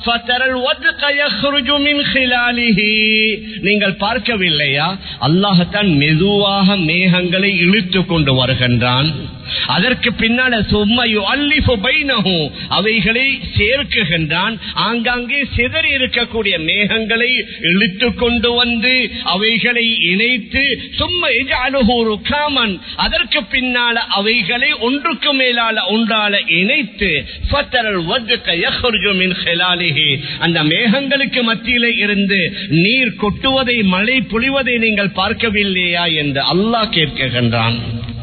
ஃபதரல் வத்க யஹ்ருஜு மின் ஹிலாலிஹி நீங்கள் பார்க்கவில்லையா அல்லாஹ்தான் மெதுவாக மேகங்களை இழுத்து கொண்டு வருகின்றான் அதற்கு பின்னால சும்மையு அல்லிஃபு பைனஹு அவைகளை சேர்க்குகின்றான் ஆங்காங்கே சிதறி இருக்கக்கூடிய மேகங்களை இழுத்து கொண்டு வந்து அவைகளை இணைத்து சும்மா இஜஅலுஹு ருகாமன் அதற்கு பின்னால அவைகளை ஒன்றுக்கு மேலால ஒன்றால இணைத்து ஃபத்தரல் வத்க யஹ்ருஜு மின் ஹிலாலிஹி அந்த மேகங்களுக்கு மத்தியிலே இருந்து நீர் கொட்டுவதை மழை பொழிவதை நீங்கள் பார்க்கவில்லையா என்று அல்லாஹ் கேட்கின்றான்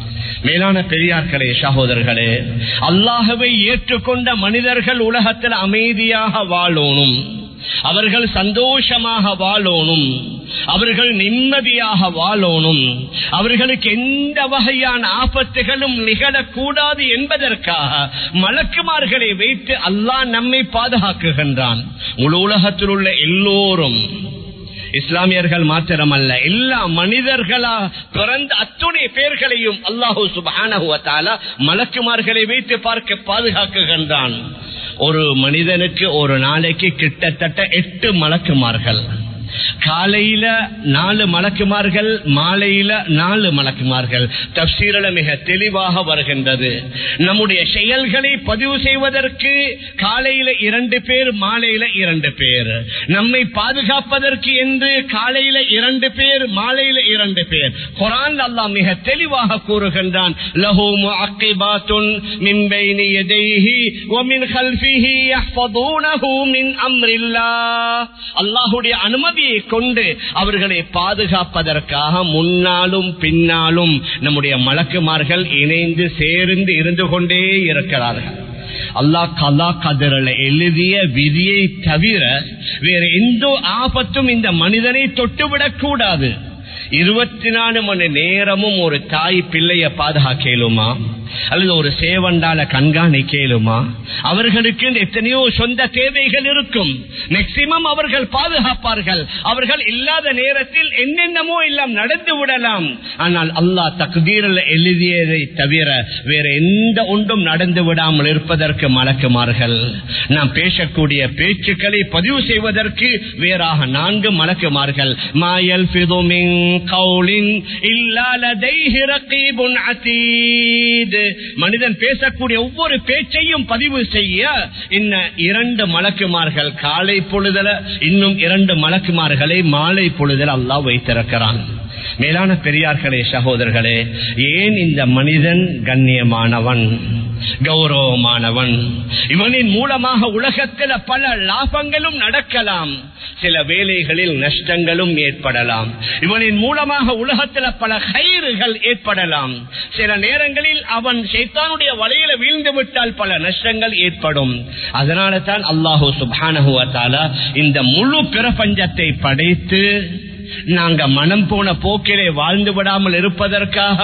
மேலான பெரியார்களே சகோதரர்களே அல்லாஹவை ஏற்றுக்கொண்ட மனிதர்கள் உலகத்தில் அமைதியாக வாழணும் அவர்கள் சந்தோஷமாக வாழணும் அவர்கள் நிம்மதியாக வாழணும் அவர்களுக்கு எந்த வகையான ஆபத்துகளும் நிகழக்கூடாது என்பதற்காக மலக்குமார்களை வைத்து அல்லாஹ் நம்மை பாதுகாக்குகின்றான் முழு உலகத்தில் உள்ள எல்லோரும் இஸ்லாமியர்கள் மாத்திரமல்ல எல்லா மனிதர்களா பிறந்த அத்துணை பேர்களையும் அல்லாஹூ சுபான மலக்குமார்களை வைத்து பார்க்க பாதுகாக்குகின்றான் ஒரு மனிதனுக்கு ஒரு நாளைக்கு கிட்டத்தட்ட எட்டு மலக்குமார்கள் காலையில நாலு மலக்குமார்கள் மாலையில நாலு மலக்குமார்கள் தப்சீரல மிக தெளிவாக வருகின்றது நம்முடைய செயல்களை பதிவு செய்வதற்கு காலையில இரண்டு பேர் மாலையில இரண்டு பேர் நம்மை பாதுகாப்பதற்கு என்று காலையில இரண்டு பேர் மாலையில இரண்டு பேர் குரான் அல்லாஹ் மிக தெளிவாக கூறுகின்றான் லஹு முஅக்கிபாத்துன் மின் பைனி யதைஹி வ மின் கல்ஃபிஹி யஹ்ஃபதூனஹு மின் அம்ரில்லாஹ் அல்லாஹ்வுடைய அனுமதியை கொண்டு அவர்களை பாதுகாப்பதற்காக முன்னாலும் பின்னாலும் நம்முடைய மலக்குமார்கள் இணைந்து சேர்ந்து இருந்து கொண்டே இருக்கிறார்கள் அல்லாஹ் கலா கதிரல எழுதிய விதியை தவிர வேற எந்த ஆபத்தும் இந்த மனிதனை தொட்டுவிடக் கூடாது இருபத்தி நாலு மணி நேரமும் ஒரு தாய் பிள்ளைய பாதுகாக்கலுமா அல்லது ஒரு சேவண்டால கண்காணிக்கலுமா அவர்களுக்கு எத்தனையோ சொந்த தேவைகள் இருக்கும் மேக்சிமம் அவர்கள் பாதுகாப்பார்கள் அவர்கள் இல்லாத நேரத்தில் என்னென்னமோ எல்லாம் நடந்து விடலாம் ஆனால் அல்லாஹ் தகுதீரில் எழுதியதை தவிர வேற எந்த ஒன்றும் நடந்து விடாமல் இருப்பதற்கு மலக்குமார்கள் நாம் பேசக்கூடிய பேச்சுக்களை பதிவு செய்வதற்கு வேறாக நான்கு மலக்குமார்கள் மாயல் பிதுமின் கவுலின் இல்லாலதைஹி ரகீபுன் அதீத் மனிதன் பேசக்கூடிய ஒவ்வொரு பேச்சையும் பதிவு செய்ய இன்ன இரண்டு மலக்குமார்கள் காலை பொழுதல இன்னும் இரண்டு மலக்குமார்களை மாலை பொழுதல் அல்லாஹ் வைத்திருக்கிறான் மேலான பெரியார்களே சகோதரர்களே ஏன் இந்த மனிதன் கண்ணியமானவன் கௌரவமானவன் இவனின் மூலமாக உலகத்தில் பல லாபங்களும் நடக்கலாம் சில வேலைகளில் நஷ்டங்களும் ஏற்படலாம் இவனின் மூலமாக உலகத்தில் பல கயிறுகள் ஏற்படலாம் சில நேரங்களில் அவன் சைத்தானுடைய வலையில வீழ்ந்து விட்டால் பல நஷ்டங்கள் ஏற்படும் அதனால தான் அல்லாஹூ சுபானகுவத்தால இந்த முழு பிரபஞ்சத்தை படைத்து நாங்க மனம் போன போக்கிலே வாழ்ந்து விடாமல் இருப்பதற்காக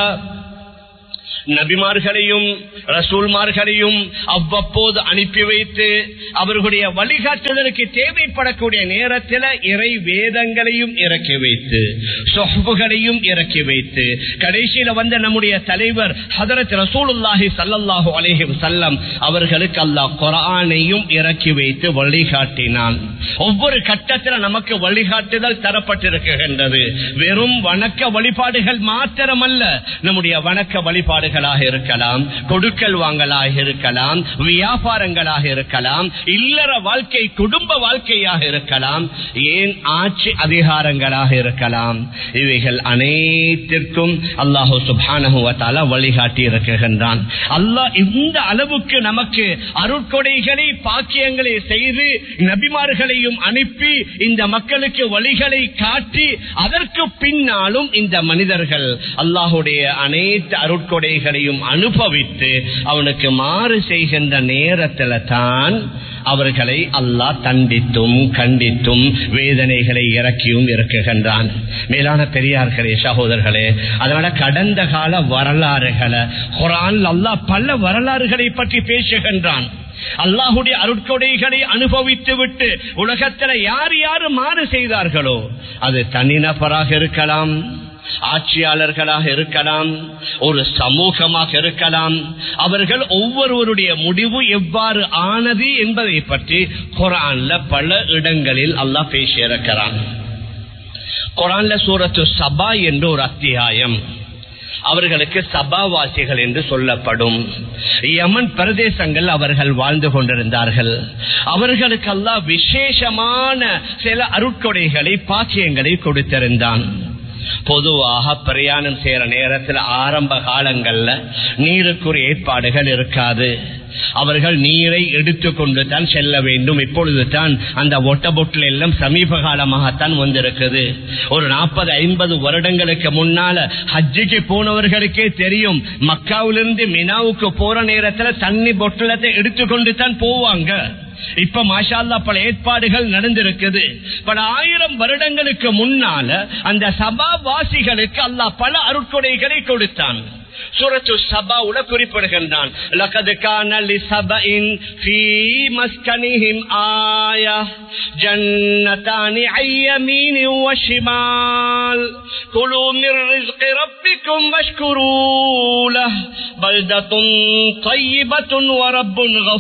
நபிமார்களையும் ரசூல்மார்களையும் அவ்வப்போது அனுப்பி வைத்து அவர்களுடைய வழிகாட்டுதலுக்கு தேவைப்படக்கூடிய நேரத்தில் இறை வேதங்களையும் இறக்கி வைத்து சொஹ்புகளையும் இறக்கி வைத்து கடைசியில வந்த நம்முடைய தலைவர் ஹதரத் ரசூலுல்லாஹி சல்லல்லாஹு அலைஹி வஸல்லம் அவர்களுக்கு அல்லாஹ் குர்ஆனையும் இறக்கி வைத்து வழிகாட்டினான் ஒவ்வொரு கட்டத்தில் நமக்கு வழிகாட்டுதல் தரப்பட்டிருக்கின்றது வெறும் வணக்க வழிபாடுகள் மாத்திரமல்ல நம்முடைய வணக்க வழிபாடுகளாக இருக்கலாம் கொடுக்கல் வாங்கலாக இருக்கலாம் வியாபாரங்களாக இருக்கலாம் இல்லற வாழ்க்கை குடும்ப வாழ்க்கையாக இருக்கலாம் ஏன் ஆட்சி அதிகாரங்களாக இருக்கலாம் இவைகள் அனைத்திற்கும் அல்லாஹு சுபானகுவத்தால வழிகாட்டி இருக்கின்றான் அல்லாஹ் இந்த அளவுக்கு நமக்கு அருட்கொடைகளை பாக்கியங்களை செய்து நபிமார்களையும் அனுப்பி இந்த மக்களுக்கு வழிகளை காட்டி அதற்கு பின்னாலும் இந்த மனிதர்கள் அல்லாஹுடைய அனைத்து அருட்கொடைகளையும் அனுபவித்து அவனுக்கு மாறு செய்கின்ற நேரத்தில் தான் அவர்களை அல்லாஹ் தண்டித்தும் கண்டித்தும் வேதனைகளை இறக்கியும் இருக்குகின்றான் மேலான பெரியார்களே சகோதரர்களே அதனால கடந்த கால வரலாறுகளை குரான் அல்லாஹ் பல வரலாறுகளை பற்றி பேசுகின்றான் அல்லாஹுடைய அருட்கொடைகளை அனுபவித்து விட்டு உலகத்தில் யார் யார் மாறு செய்தார்களோ அது தனிநபராக இருக்கலாம் ஆட்சியாளர்களாக இருக்கலாம் ஒரு சமூகமாக இருக்கலாம் அவர்கள் ஒவ்வொருவருடைய முடிவு எவ்வாறு ஆனது என்பதை பற்றி குரான்ல பல இடங்களில் அல்லாஹ் பேசியிருக்கிறான் குரான்ல சூரத்து சபா என்று ஒரு அத்தியாயம் அவர்களுக்கு சபாவாசிகள் என்று சொல்லப்படும் யமன் பிரதேசங்கள் அவர்கள் வாழ்ந்து கொண்டிருந்தார்கள் அவர்களுக்கு அல்லாஹ் விசேஷமான சில அருட்கொடைகளை பாக்கியங்களை கொடுத்திருந்தான் பொதுவாக பிரயாணம் செய்யற நேரத்தில் ஆரம்ப காலங்கள்ல நீருக்குரிய ஏற்பாடுகள் இருக்காது அவர்கள் நீரை எடுத்துக்கொண்டு தான் செல்ல வேண்டும் இப்பொழுது தான் அந்த ஒட்ட பொட்டில் எல்லாம் சமீப காலமாகத்தான் வந்திருக்குது ஒரு நாற்பது ஐம்பது வருடங்களுக்கு முன்னால ஹஜ்ஜிக்கு போனவர்களுக்கே தெரியும் மக்காவிலிருந்து மினாவுக்கு போற நேரத்துல தண்ணி பொட்டலத்தை எடுத்துக்கொண்டு தான் போவாங்க இப்ப மாஷால்லா பல ஏற்பாடுகள் நடந்திருக்குது பல ஆயிரம் வருடங்களுக்கு முன்னால அந்த சபாவாசிகளுக்கு அல்லாஹ் பல அருட்கொடைகளை கொடுத்தான் சூரத்து சபாவுல குறிப்பிடுகின்றான் லகது கான லிசபஇன் ஃபீ மஸ்கனிஹிம் ஆயா ஜன்னதானி ஐயமீன் வஷிமால் குலு மிர் ரிஸ்கி ரப்பிக்கும் வஷ்குரூ லஹ் பல்தத்துன் طيبة ورب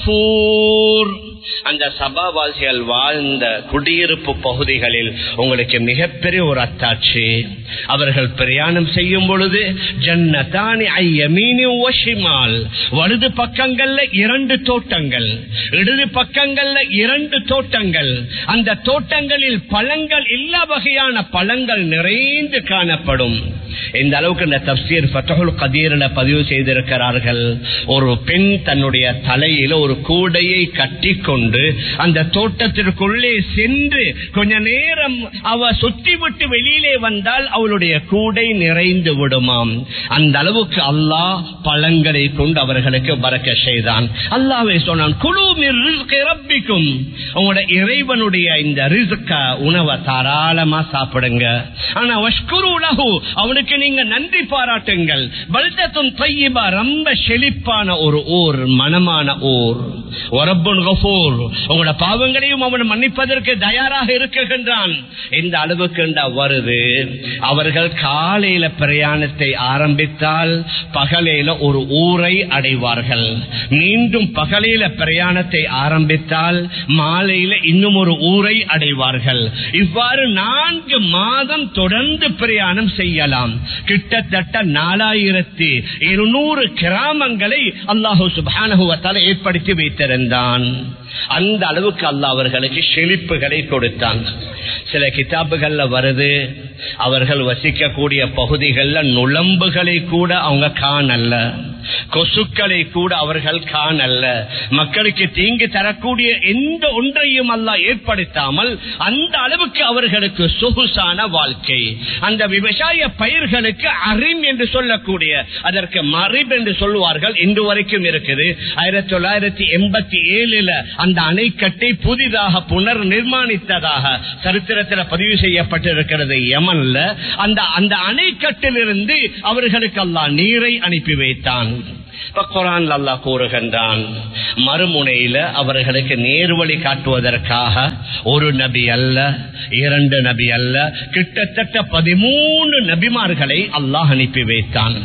غفور அந்த சபாவாசிகள் வாழ்ந்த குடியிருப்பு பகுதிகளில் உங்களுக்கு மிகப்பெரிய ஒரு அத்தாட்சி அவர்கள் பிரயாணம் செய்யும் பொழுது ஜன்னதானி ஐயமீனி ஒஷிமால் வலது பக்கங்கள்ல இரண்டு தோட்டங்கள் இடது பக்கங்கள்ல இரண்டு தோட்டங்கள் அந்த தோட்டங்களில் பழங்கள் எல்லா வகையான பழங்கள் நிறைந்து காணப்படும் இந்த அளவுக்கு இந்த தப்சீர் ஃபத்தகுல் கதீரில் பதிவு செய்திருக்கிறார்கள் ஒரு பெண் தன்னுடைய தலையில ஒரு கூடையை கட்டி கொண்டு அந்த தோட்டத்திற்குள்ளே சென்று கொஞ்ச நேரம் அவ சுத்தி விட்டு வெளியிலே வந்தால் அவளுடைய கூடை நிறைந்து விடுமாம் அந்த அளவுக்கு அல்லாஹ் பழங்களை கொண்டு அவர்களுக்கு பறக்க செய்தான் அல்லாவே சொன்னான் குழு ரப்பிக்கும் உங்களோட இறைவனுடைய இந்த ரிஸ்க உணவை தாராளமா சாப்பிடுங்க ஆனா வஷ்குரு உலகு அவனுக்கு நீங்க நன்றி பாராட்டுங்கள் பல்தத்தும் தையபா ரொம்ப செழிப்பான ஒரு ஊர் மனமான ஊர் ஒரப்புன் கஃபூர் உங்களோட பாவங்களையும் அவன் மன்னிப்பதற்கு தயாராக இருக்குகின்றான் இந்த அளவுக்கு வருது அவர்கள் காலையில பிரயாணத்தை ஆரம்பித்தால் பகலையில ஒரு ஊரை அடைவார்கள் மீண்டும் பகலையில பிரயாணத்தை ஆரம்பித்தால் மாலையில இன்னும் ஒரு ஊரை அடைவார்கள் இவ்வாறு நான்கு மாதம் தொடர்ந்து பிரயாணம் செய்யலாம் கிட்டத்தட்ட நாலாயிரத்தி இருநூறு கிராமங்களை அல்லாஹூ சுபானுவத்தால் ஏற்படுத்தி வைத்திருந்தான் அந்த அளவுக்கு அல்ல அவர்களுக்கு செழிப்புகளை கொடுத்தான் சில கிதாபுகள்ல வருது அவர்கள் வசிக்கக்கூடிய பகுதிகளில் நுழம்புகளை கூட அவங்க காணல்ல கொசுக்களை கூட அவர்கள் காணல்ல மக்களுக்கு தீங்கு தரக்கூடிய எந்த ஒன்றையும் அல்ல ஏற்படுத்தாமல் அந்த அளவுக்கு அவர்களுக்கு சொகுசான வாழ்க்கை அந்த விவசாய பயிர்களுக்கு அரிம் என்று சொல்லக்கூடிய அதற்கு மரிப் என்று சொல்லுவார்கள் இன்று வரைக்கும் இருக்குது ஆயிரத்தி தொள்ளாயிரத்தி எண்பத்தி ஏழுல அந்த அணைக்கட்டை புதிதாக புனர் நிர்மாணித்ததாக சரித்திரத்தில் பதிவு செய்யப்பட்டிருக்கிறது யமன்ல அந்த அந்த அணைக்கட்டிலிருந்து அவர்களுக்கு அல்லாஹ் நீரை அனுப்பி வைத்தான் குரான் அல்லாஹ் கூறுகின்றான் மறுமுனையில அவர்களுக்கு நேர்வழி காட்டுவதற்காக ஒரு நபி அல்ல இரண்டு நபி அல்ல கிட்டத்தட்ட பதிமூணு நபிமார்களை அல்லாஹ் அனுப்பி வைத்தான்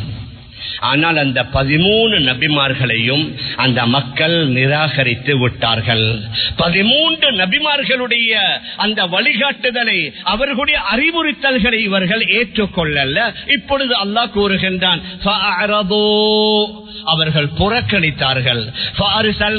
ஆனால் அந்த பதிமூணு நபிமார்களையும் அந்த மக்கள் நிராகரித்து விட்டார்கள் பதிமூன்று நபிமார்களுடைய அந்த வழிகாட்டுதலை அவர்களுடைய அறிவுறுத்தல்களை இவர்கள் ஏற்றுக்கொள்ளல இப்பொழுது அல்லாஹ் கூறுகின்றான் அவர்கள் புறக்கணித்தார்கள்